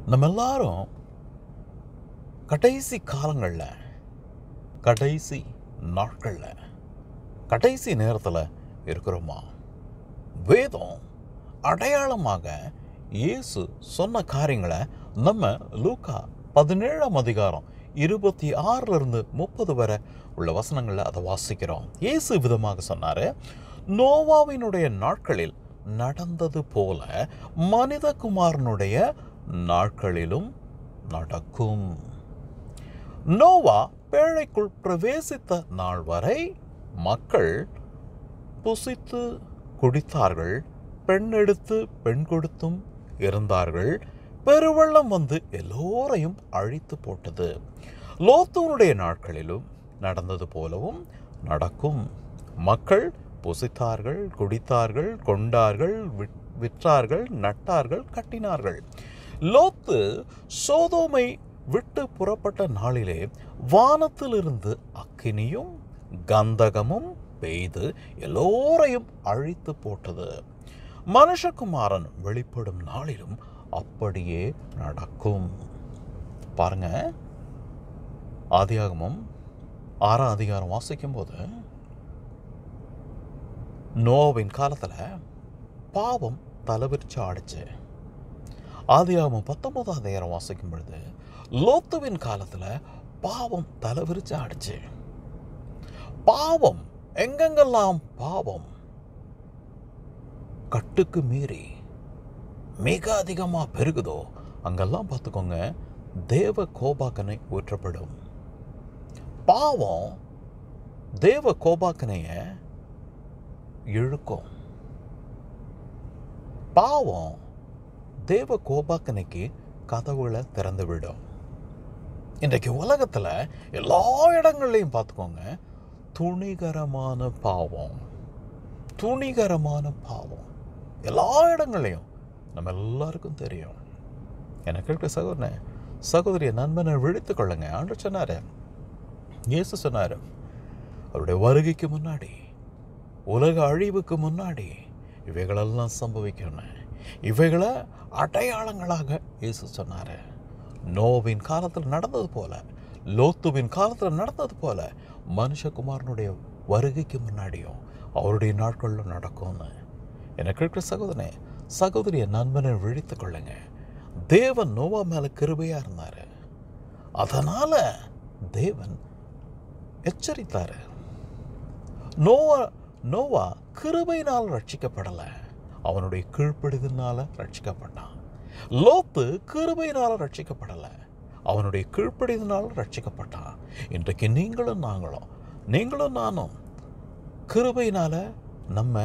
நம்ம எல்லாரும் கடைசி காலங்களில் கடைசி நாட்களில் கடைசி நேரத்தில் இருக்கிறோமா வேதம் அடையாளமாக இயேசு சொன்ன காரியங்களை நம்ம லூக்கா பதினேழாம் அதிகாரம் இருபத்தி ஆறுல இருந்து முப்பது வரை உள்ள வசனங்களில் அதை வாசிக்கிறோம் இயேசு விதமாக சொன்னார் நோவாவினுடைய நாட்களில் நடந்தது போல மனிதகுமாரனுடைய நாட்களிலும் நடக்கும் நோவா பேழைக்குள் பிரவேசித்த நாள் வரை மக்கள் புசித்து குடித்தார்கள் பெண் எடுத்து பெண் கொடுத்தும் இருந்தார்கள் பெருவெள்ளம் வந்து எல்லோரையும் அழித்து போட்டது லோத்துவனுடைய நாட்களிலும் நடந்தது போலவும் நடக்கும் மக்கள் புசித்தார்கள் குடித்தார்கள் கொண்டார்கள் விட்- விற்றார்கள் நட்டார்கள் கட்டினார்கள் லோத்து சோதோமை விட்டு புறப்பட்ட நாளிலே வானத்திலிருந்து அக்கினியும் கந்தகமும் பெய்து எல்லோரையும் அழித்து போட்டது மனுஷகுமாரன் வெளிப்படும் நாளிலும் அப்படியே நடக்கும் பாருங்க ஆதியாகமம் ஆறாம் அதிகாரம் வாசிக்கும் போது நோவின் காலத்தில் பாவம் தலைவிரிச்சு ஆடிச்சு ஆதியாகமம் பத்தொன்பதாம் அதிகாரம் வாசிக்கும் பொழுது லோத்துவின் காலத்தில் பாவம் தலைவிரிச்சு ஆடிச்சு பாவம் எங்கெங்கெல்லாம் பாவம் கட்டுக்கு மீறி மிக அதிகமாக பெருகுதோ அங்கெல்லாம் பார்த்துக்கோங்க தேவ கோபாக்கனை ஊற்றப்படும் பாவம் தேவ கோபாக்கனைய இழுக்கும் பாவம் தேவ கோபாக்கனைக்கு கதவுகளை திறந்து விடும் இன்றைக்கு உலகத்தில் எல்லா இடங்கள்லையும் பார்த்துக்கோங்க துணிகரமான பாவம் துணிகரமான பாவம் எல்லா இடங்கள்லையும் நம்ம எல்லாருக்கும் தெரியும் எனக்கு இருக்கிற சகோதரனே சகோதரிய நண்பனை விழித்துக் கொள்ளுங்க ஆண்டு சொன்னார் இயேசு சொன்னார் அவருடைய வருகைக்கு முன்னாடி உலக அழிவுக்கு முன்னாடி இவைகளெல்லாம் சம்பவிக்கணும் இவைகளை அடையாளங்களாக இயேசு சொன்னார் நோவின் காலத்தில் நடந்தது போல லோத்துவின் காலத்தில் நடந்தது போல மனுஷகுமாரனுடைய வருகைக்கு முன்னாடியும் அவருடைய நாட்களில் நடக்கும்னு எனக்கு இருக்கிற சகோதரனே சகோதரிய நண்பனை விழித்துக் கொள்ளுங்க தேவன் நோவா மேல கிருபையா இருந்தாரு அதனால தேவன் எச்சரித்தாரு நோவா நோவா கிருபையினால் ரட்சிக்கப்படல அவனுடைய கீழ்ப்படிதனால ரட்சிக்கப்பட்டான் லோத்து கிருபையினால ரட்சிக்கப்படல அவனுடைய கீழ்ப்படிதனால ரட்சிக்கப்பட்டான் இன்றைக்கு நீங்களும் நாங்களும் நீங்களும் நானும் கிருபையினால நம்ம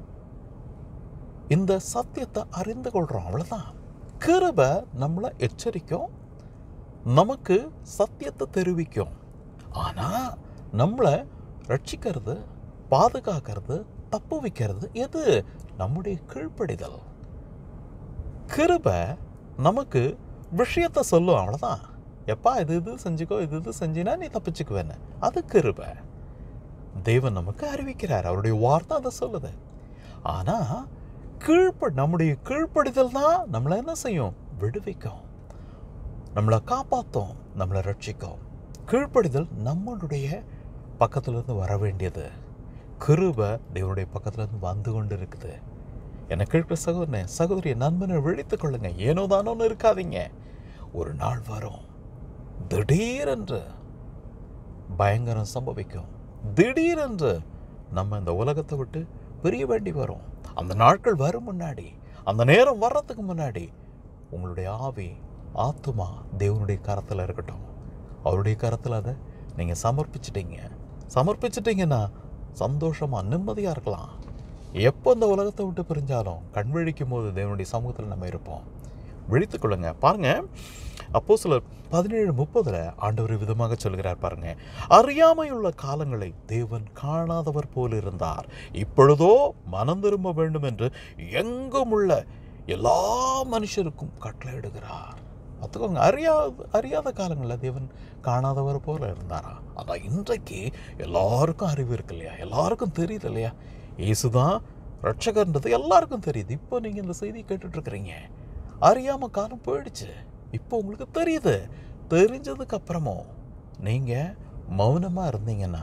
இந்த சத்தியத்தை அறிந்து கொள்றோம் அவ்வளவுதான் கிருபை நம்மளை எச்சரிக்கும் நமக்கு சத்தியத்தை தெரிவிக்கும் ஆனா நம்மளை ரட்சிக்கிறது பாதுகாக்கிறது தப்பு வைக்கிறது எது நம்முடைய கீழ்ப்படிதல் கிருபை நமக்கு விஷயத்தை சொல்லும் அவ்வளவுதான் எப்பா இது இது செஞ்சுக்கோ இது இது செஞ்சினா நீ தப்பிச்சுக்குவேன்னு அது கிருபை தேவன் நமக்கு அறிவிக்கிறார் அவருடைய வார்த்தை அதை சொல்லுது ஆனா கீழ்ப்ப நம்முடைய கீழ்ப்படிதல் தான் நம்மளை என்ன செய்யும் விடுவிக்கும் நம்மளை காப்பாற்றும் நம்மளை ரட்சிக்கும் கீழ்ப்படிதல் நம்மளுடைய பக்கத்துலேருந்து வர வேண்டியது கிருபை தேவனுடைய பக்கத்துலேருந்து வந்து கொண்டு இருக்குது எனக்கு இருக்கிற சகோதரனே சகோதரிய நண்பனை விழித்துக் கொள்ளுங்க ஏனோ தானோன்னு இருக்காதீங்க ஒரு நாள் வரும் திடீரென்று பயங்கரம் சம்பவிக்கும் திடீரென்று நம்ம இந்த உலகத்தை விட்டு பிரிய வேண்டி வரும் அந்த நாட்கள் வரும் முன்னாடி அந்த நேரம் வர்றதுக்கு முன்னாடி உங்களுடைய ஆவி ஆத்துமா தேவனுடைய கரத்தில் இருக்கட்டும் அவருடைய கரத்தில் அதை நீங்கள் சமர்ப்பிச்சிட்டீங்க சமர்ப்பிச்சிட்டீங்கன்னா சந்தோஷமாக நிம்மதியாக இருக்கலாம் எப்போ இந்த உலகத்தை விட்டு பிரிஞ்சாலும் கண் விழிக்கும் போது தேவனுடைய சமூகத்தில் நம்ம இருப்போம் விழித்துக் கொள்ளுங்க பாருங்க அப்போ சில பதினேழு முப்பதில் ஆண்டவர் விதமாக சொல்கிறார் பாருங்க அறியாமையுள்ள காலங்களை தேவன் காணாதவர் போல் இருந்தார் இப்பொழுதோ மனம் திரும்ப வேண்டும் என்று எங்கும் உள்ள எல்லா மனுஷருக்கும் கட்டளையிடுகிறார் பார்த்துக்கோங்க அறியாத அறியாத காலங்களில் தேவன் காணாதவர் போல இருந்தாரா அதான் இன்றைக்கு எல்லாருக்கும் அறிவு இருக்கு இல்லையா எல்லாருக்கும் தெரியுது இல்லையா இயேசுதான் ரட்சகர்ன்றது எல்லாருக்கும் தெரியுது இப்போ நீங்கள் இந்த செய்தி கேட்டுட்டு இருக்கிறீங்க அறியாம காலம் போயிடுச்சு இப்போ உங்களுக்கு தெரியுது தெரிஞ்சதுக்கு அப்புறமும் நீங்கள் மௌனமாக இருந்தீங்கன்னா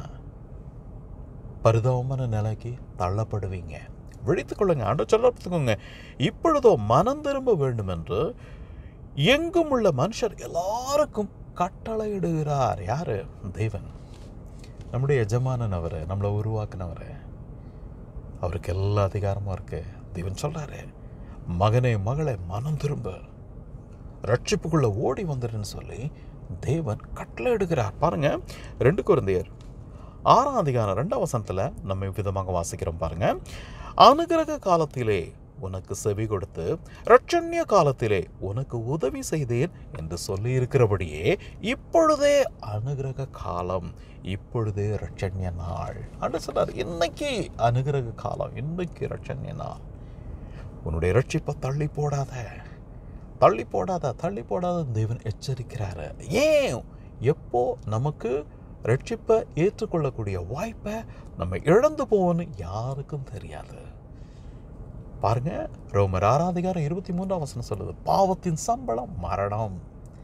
பரிதாபமான நிலைக்கு தள்ளப்படுவீங்க விழித்துக்கொள்ளுங்க ஆண்டு சொல்லத்துக்கோங்க இப்பொழுதோ மனம் திரும்ப வேண்டும் என்று எங்கும் உள்ள மனுஷர் எல்லாருக்கும் கட்டளையிடுகிறார் யாரு தேவன் நம்முடைய எஜமானன் அவர் நம்மளை உருவாக்குனவர் அவருக்கு எல்லா அதிகாரமும் இருக்கு தேவன் சொல்றாரு மகனே மகளே மனம் திரும்ப ரட்சிப்புக்குள்ள ஓடி வந்துடுன்னு சொல்லி தேவன் கட்டளை எடுக்கிறார் பாருங்க ரெண்டு குழந்தையர் ஆறாம் அதிகாரம் ரெண்டாம் வசனத்தில் நம்ம விதமாக வாசிக்கிறோம் பாருங்க அனுகிரக காலத்திலே உனக்கு செவி கொடுத்து ரட்சண்ய காலத்திலே உனக்கு உதவி செய்தேன் என்று சொல்லி இருக்கிறபடியே இப்பொழுதே அனுகிரக காலம் இப்பொழுதே ரட்சண்ய நாள் அப்படின்னு சொன்னார் இன்னைக்கு அனுகிரக காலம் இன்னைக்கு ரட்சண்ய நாள் உன்னுடைய ரட்சிப்பை தள்ளி போடாத தள்ளி போடாத தள்ளி போடாத தேவன் எச்சரிக்கிறாரு ஏன் எப்போ நமக்கு ரட்சிப்பை ஏற்றுக்கொள்ளக்கூடிய வாய்ப்பை நம்ம இழந்து போவோன்னு யாருக்கும் தெரியாது பாருங்க ரோமர் ஆறாதிகாரம் இருபத்தி மூன்றாம் வசனம் சொல்லுது பாவத்தின் சம்பளம் மரணம்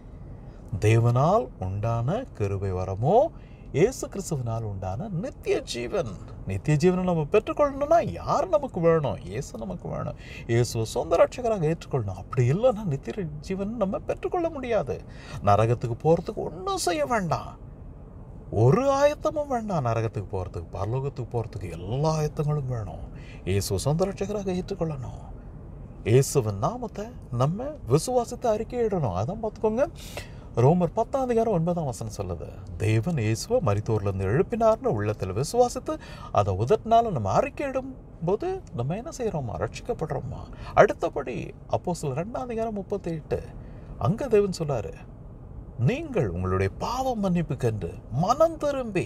தேவனால் உண்டான கிருபை வரமோ இயேசு கிறிஸ்துவினால் உண்டான நித்திய ஜீவன் நித்திய ஜீவனை நம்ம பெற்றுக்கொள்ளணும்னா யார் நமக்கு வேணும் இயேசு நமக்கு வேணும் இயேசுவை சொந்த ரட்சகராக ஏற்றுக்கொள்ளணும் அப்படி இல்லைன்னா நித்திய ஜீவன் நம்ம பெற்றுக்கொள்ள முடியாது நரகத்துக்கு போகிறதுக்கு ஒன்றும் செய்ய வேண்டாம் ஒரு ஆயத்தமும் வேண்டாம் நரகத்துக்கு போகிறதுக்கு பரலோகத்துக்கு போகிறதுக்கு எல்லா ஆயத்தங்களும் வேணும் இயேசு சொந்த ரட்சகராக ஏற்றுக்கொள்ளணும் இயேசுவின் நாமத்தை நம்ம விசுவாசத்தை அறிக்கையிடணும் அதான் பார்த்துக்கோங்க ரோமர் பத்தாம் அதிகாரம் ஒன்பதாம் வசனம் சொல்லுது தேவன் இயேசுவை மரித்தோர்லேருந்து எழுப்பினார்னு உள்ளத்தில் விசுவாசித்து அதை உதட்டினால நம்ம அறிக்கையிடும் போது நம்ம என்ன செய்கிறோமா ரட்சிக்கப்படுறோமா அடுத்தபடி அப்போ சில ரெண்டாம் அதிகாரம் முப்பத்தி எட்டு அங்கே தேவன் சொல்லாரு நீங்கள் உங்களுடைய பாவ மன்னிப்பு கண்டு மனம் திரும்பி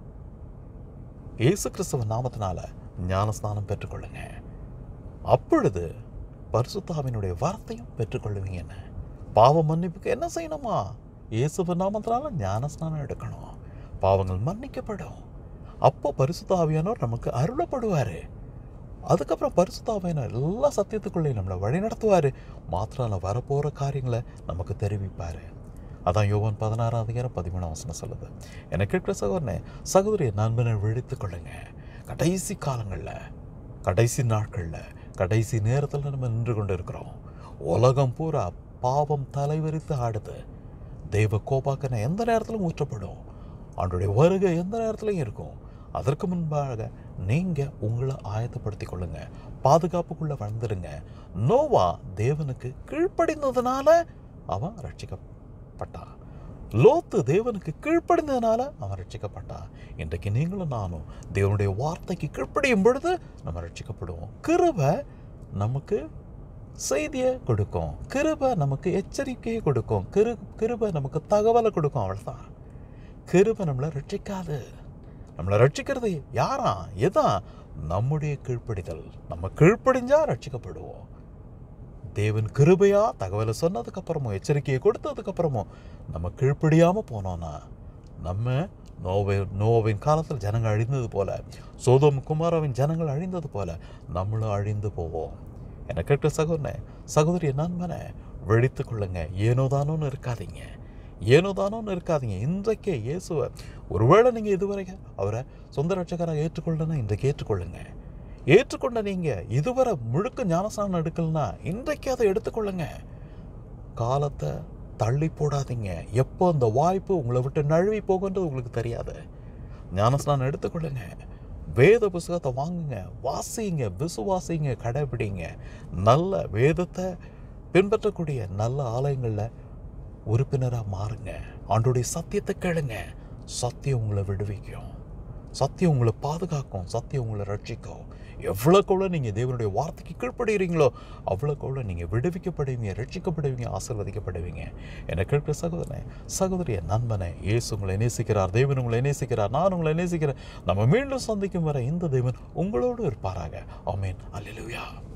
இயேசு கிறிஸ்துவ நாமத்தினால ஞானஸ்நானம் பெற்றுக்கொள்ளுங்க அப்பொழுது பரிசுத்தாவினுடைய வார்த்தையும் பெற்றுக்கொள்ளுவீங்கன்னு பாவ மன்னிப்புக்கு என்ன செய்யணுமா இயேசுவ நாமத்தினால ஞானஸ்நானம் எடுக்கணும் பாவங்கள் மன்னிக்கப்படும் அப்போ பரிசுத்தாவியானவர் நமக்கு அருளப்படுவார் அதுக்கப்புறம் பரிசுத்தாவியானவர் எல்லா சத்தியத்துக்குள்ளேயும் நம்மளை வழி நடத்துவார் மாத்திரம் வரப்போகிற காரியங்களை நமக்கு தெரிவிப்பார் அதான் யோவான் பதினாறாம் அதிகாரம் பதிமூணாம் வசனம் சொல்லுது எனக்கு இருக்கிற சகோதரனே சகோதரிய நண்பனை விழித்து கொள்ளுங்க கடைசி காலங்களில் கடைசி நாட்களில் கடைசி நேரத்தில் நம்ம நின்று கொண்டு இருக்கிறோம் உலகம் பூரா பாவம் தலைவரித்து ஆடுது தெய்வ கோபாக்கனை எந்த நேரத்திலும் ஊற்றப்படும் அவனுடைய வருகை எந்த நேரத்துலையும் இருக்கும் அதற்கு முன்பாக நீங்கள் உங்களை ஆயத்தப்படுத்திக் கொள்ளுங்க பாதுகாப்புக்குள்ளே வந்துடுங்க நோவா தேவனுக்கு கீழ்ப்படிந்ததுனால அவன் ரட்சிக்கப்பட்டான் லோத்து தேவனுக்கு கீழ்ப்படிந்ததுனால அவன் ரட்சிக்கப்பட்டான் இன்றைக்கு நீங்களும் நானும் தேவனுடைய வார்த்தைக்கு கீழ்ப்படியும் பொழுது நம்ம ரட்சிக்கப்படுவோம் கிருபை நமக்கு செய்தியை கொடுக்கும் கிருபை நமக்கு எச்சரிக்கையை கொடுக்கும் கிரு கிருபை நமக்கு தகவலை கொடுக்கும் அவ்வளோதான் கிருபை நம்மளை ரட்சிக்காது நம்மளை ரட்சிக்கிறது யாரா எதா நம்முடைய கீழ்ப்படிதல் நம்ம கீழ்ப்படிஞ்சா ரட்சிக்கப்படுவோம் தேவன் கிருபையா தகவலை சொன்னதுக்கு அப்புறமும் எச்சரிக்கையை கொடுத்ததுக்கு அப்புறமும் நம்ம கீழ்ப்படியாம போனோம்னா நம்ம நோவை நோவின் காலத்தில் ஜனங்கள் அழிந்தது போல சோதோம் குமாராவின் ஜனங்கள் அழிந்தது போல நம்மளும் அழிந்து போவோம் எனக்கு கேட்ட சகோதரனே சகோதரி நண்பனை வெடித்து கொள்ளுங்க ஏனோ தானோன்னு இருக்காதீங்க ஏனோ தானோன்னு இருக்காதீங்க இன்றைக்கே இயேசுவை ஒருவேளை நீங்கள் இதுவரை அவரை சொந்த ரட்சகராக ஏற்றுக்கொள்ளனா இன்றைக்கு ஏற்றுக்கொள்ளுங்க ஏற்றுக்கொண்ட நீங்கள் இதுவரை முழுக்க ஞானஸ்நானம் எடுக்கலனா இன்றைக்கு அதை எடுத்துக்கொள்ளுங்க காலத்தை தள்ளி போடாதீங்க எப்போ அந்த வாய்ப்பு உங்களை விட்டு நழுவி போகுன்றது உங்களுக்கு தெரியாது ஞானஸ்நானம் எடுத்துக்கொள்ளுங்க வேத புஸ்தகத்தை வாங்குங்க வாசிங்க விசுவாசிங்க கடைபிடிங்க நல்ல வேதத்தை பின்பற்றக்கூடிய நல்ல ஆலயங்களில் உறுப்பினராக மாறுங்க ஆண்டோடைய சத்தியத்தை கேளுங்க சத்தியம் உங்களை விடுவிக்கும் சத்தியம் உங்களை பாதுகாக்கும் சத்தியம் உங்களை ரட்சிக்கும் எவ்வளோக்குள்ள நீங்கள் தேவனுடைய வார்த்தைக்கு கீழ்ப்படுகிறீங்களோ அவ்வளோக்குள்ள நீங்கள் விடுவிக்கப்படுவீங்க ரட்சிக்கப்படுவீங்க ஆசீர்வதிக்கப்படுவீங்க என கேட்கிற சகோதரனே சகோதரிய நண்பனே இயேசு உங்களை நேசிக்கிறார் தேவன் உங்களை நேசிக்கிறார் நான் உங்களை நேசிக்கிறேன் நம்ம மீண்டும் சந்திக்கும் வரை இந்த தேவன் உங்களோடு இருப்பாராக ஆமீன் அல்லேலூயா